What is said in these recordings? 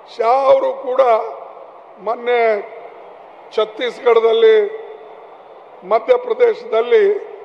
ಶಾ ಅವರು ಕೂಡ ಮೊನ್ನೆ ಛತ್ತೀಸ್ಗಢದಲ್ಲಿ ಮಧ್ಯಪ್ರದೇಶದಲ್ಲಿ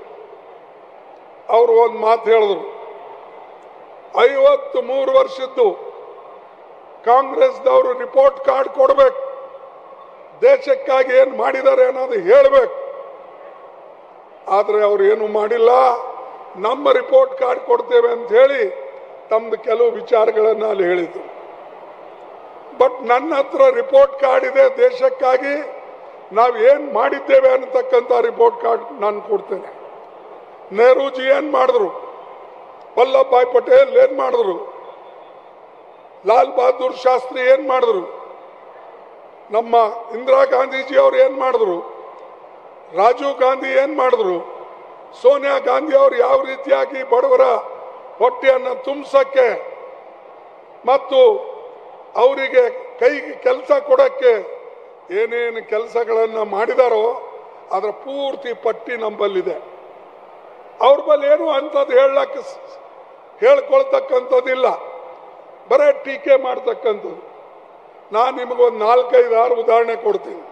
ಅವರು ಒಂದು ಮಾತು ಹೇಳಿದ್ರು ಐವತ್ತು ಮೂರು ವರ್ಷದ್ದು ಕಾಂಗ್ರೆಸ್ದವರು ರಿಪೋರ್ಟ್ ಕಾರ್ಡ್ ಕೊಡಬೇಕು ದೇಶಕ್ಕಾಗಿ ಏನು ಮಾಡಿದ್ದಾರೆ ಅನ್ನೋದು ಹೇಳಬೇಕು ಆದರೆ ಅವರು ಏನು ಮಾಡಿಲ್ಲ ನಮ್ಮ ರಿಪೋರ್ಟ್ ಕಾರ್ಡ್ ಕೊಡ್ತೇವೆ ಅಂತ ಹೇಳಿ ತಮ್ಮದು ಕೆಲವು ವಿಚಾರಗಳನ್ನು ಅಲ್ಲಿ ಹೇಳಿದ್ರು ಬಟ್ ನನ್ನ ಹತ್ರ ರಿಪೋರ್ಟ್ ಕಾರ್ಡ್ ಇದೆ ದೇಶಕ್ಕಾಗಿ ನಾವು ಏನು ಮಾಡಿದ್ದೇವೆ ಅನ್ನತಕ್ಕಂಥ ರಿಪೋರ್ಟ್ ಕಾರ್ಡ್ ನಾನು ಕೊಡ್ತೇನೆ ನೆಹರೂಜಿ ಏನು ಮಾಡಿದ್ರು ವಲ್ಲಭಭಾಯ್ ಪಟೇಲ್ ಏನು ಮಾಡಿದ್ರು ಲಾಲ್ ಬಹದ್ದೂರ್ ಶಾಸ್ತ್ರಿ ಏನು ಮಾಡಿದ್ರು ನಮ್ಮ ಇಂದಿರಾ ಗಾಂಧೀಜಿ ಅವ್ರು ಏನು ಮಾಡಿದ್ರು ರಾಜೀವ್ ಗಾಂಧಿ ಏನು ಮಾಡಿದ್ರು ಸೋನಿಯಾ ಗಾಂಧಿ ಅವರು ಯಾವ ರೀತಿಯಾಗಿ ಬಡವರ ಹೊಟ್ಟೆಯನ್ನು ತುಂಬಿಸಕ್ಕೆ ಮತ್ತು ಅವರಿಗೆ ಕೈಗೆ ಕೆಲಸ ಕೊಡಕ್ಕೆ ಏನೇನು ಕೆಲಸಗಳನ್ನು ಮಾಡಿದಾರೋ ಅದರ ಪೂರ್ತಿ ಪಟ್ಟಿ ನಂಬಲ್ಲಿದೆ ಅವ್ರ ಬಲ್ಲಿ ಏನು ಅಂಥದ್ದು ಹೇಳಕ್ಕೆ ಹೇಳ್ಕೊಳ್ತಕ್ಕಂಥದ್ದಿಲ್ಲ ಬರೇ ಟೀಕೆ ಮಾಡ್ತಕ್ಕಂಥದ್ದು ನಾನು ನಿಮಗೊಂದು ನಾಲ್ಕೈದು ಆರು ಉದಾಹರಣೆ ಕೊಡ್ತೀನಿ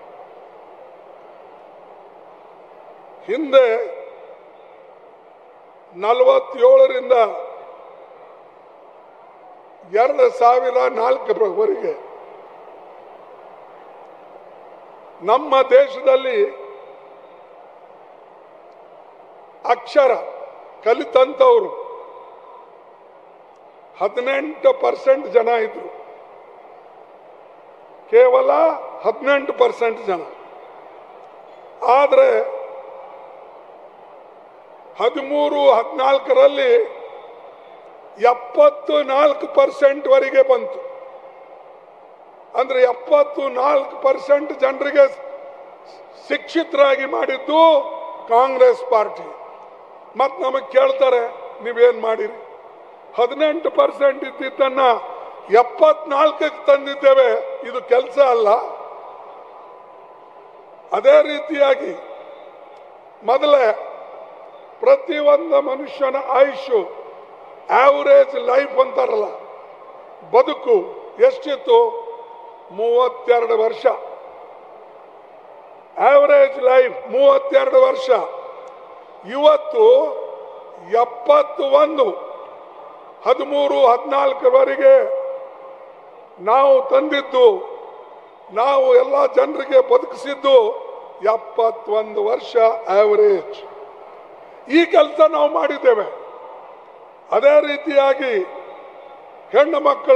ಹಿಂದೆ ನಲವತ್ತೇಳರಿಂದ ಎರಡು ಸಾವಿರ ನಾಲ್ಕರವರೆಗೆ ನಮ್ಮ ದೇಶದಲ್ಲಿ ಅಕ್ಷರ ಕಲಿತಂತವರು ಹದಿನೆಂಟು ಪರ್ಸೆಂಟ್ ಜನ ಇದ್ರು ಕೇವಲ ಹದಿನೆಂಟು ಪರ್ಸೆಂಟ್ ಜನ ಆದರೆ ಹದಿಮೂರು ಹದಿನಾಲ್ಕರಲ್ಲಿ ಎಪ್ಪತ್ತು ನಾಲ್ಕು ಪರ್ಸೆಂಟ್ ವರೆಗೆ ಬಂತು ಅಂದ್ರೆ ಎಪ್ಪತ್ತು ನಾಲ್ಕು ಪರ್ಸೆಂಟ್ ಜನರಿಗೆ ಶಿಕ್ಷಿತರಾಗಿ ಮಾಡಿದ್ದು ಕಾಂಗ್ರೆಸ್ ಪಾರ್ಟಿ ಮತ್ ನಮಗೆ ಕೇಳ್ತಾರೆ ನೀವೇನ್ ಮಾಡಿರಿ ಹದಿನೆಂಟು ಪರ್ಸೆಂಟ್ ಇದ್ದಿದ್ದನ್ನ ಎಪ್ಪತ್ನಾಲ್ಕಕ್ಕೆ ತಂದಿದ್ದೇವೆ ಇದು ಕೆಲಸ ಅಲ್ಲ ಅದೇ ರೀತಿಯಾಗಿ ಮೊದಲೇ ಪ್ರತಿಯೊಂದು ಮನುಷ್ಯನ ಆಯುಷು ಆವರೇಜ್ ಲೈಫ್ ಅಂತಾರಲ್ಲ ಬದುಕು ಎಷ್ಟಿತ್ತು ಮೂವತ್ತೆರಡು ವರ್ಷ ಆವರೇಜ್ ಲೈಫ್ ಮೂವತ್ತೆರಡು ವರ್ಷ ಇವತ್ತು ಎಪ್ಪತ್ತು ಒಂದು ಹದಿಮೂರು ಹದಿನಾಲ್ಕರವರೆಗೆ ನಾವು ತಂದಿದ್ದು ನಾವು ಎಲ್ಲ ಜನರಿಗೆ ಬದುಕಿಸಿದ್ದು ಎಪ್ಪತ್ತೊಂದು ವರ್ಷ ಆವರೇಜ್ ಈ ಕೆಲಸ ನಾವು ಮಾಡಿದ್ದೇವೆ ಅದೇ ರೀತಿಯಾಗಿ ಹೆಣ್ಣು ಮಕ್ಕಳ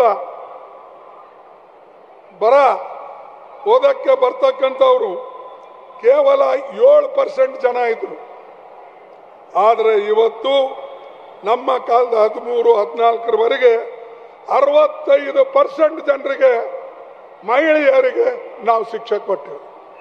ಬರ ಓದಕ್ಕೆ ಬರ್ತಕ್ಕಂಥವ್ರು ಕೇವಲ ಏಳು ಪರ್ಸೆಂಟ್ ಜನ ಇದ್ರು ಆದರೆ ಇವತ್ತು ನಮ್ಮ ಕಾಲದ ಹದಿಮೂರು ಹದಿನಾಲ್ಕರವರೆಗೆ ಅರವತ್ತೈದು ಪರ್ಸೆಂಟ್ ಜನರಿಗೆ ಮಹಿಳೆಯರಿಗೆ ನಾವು ಶಿಕ್ಷೆ ಕೊಟ್ಟೆವು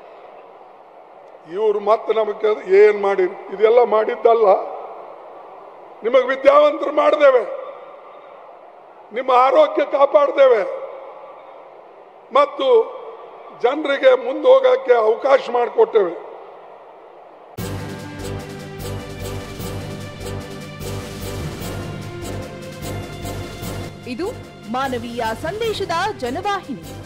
ಇವರು ಮತ್ತೆ ನಮಗೆ ಏನ್ ಮಾಡಿ ಇದೆಲ್ಲ ಮಾಡಿದ್ದಲ್ಲ ನಿಮಗೆ ವಿದ್ಯಾವಂತರು ಮಾಡಿದ್ದೇವೆ ನಿಮ್ಮ ಆರೋಗ್ಯ ಕಾಪಾಡ್ದೇವೆ ಮತ್ತು ಜನರಿಗೆ ಮುಂದೆ ಹೋಗಕ್ಕೆ ಅವಕಾಶ ಮಾಡಿಕೊಟ್ಟೇವೆ ಇದು ಮಾನವೀಯ ಸಂದೇಶದ ಜನವಾಹಿನಿ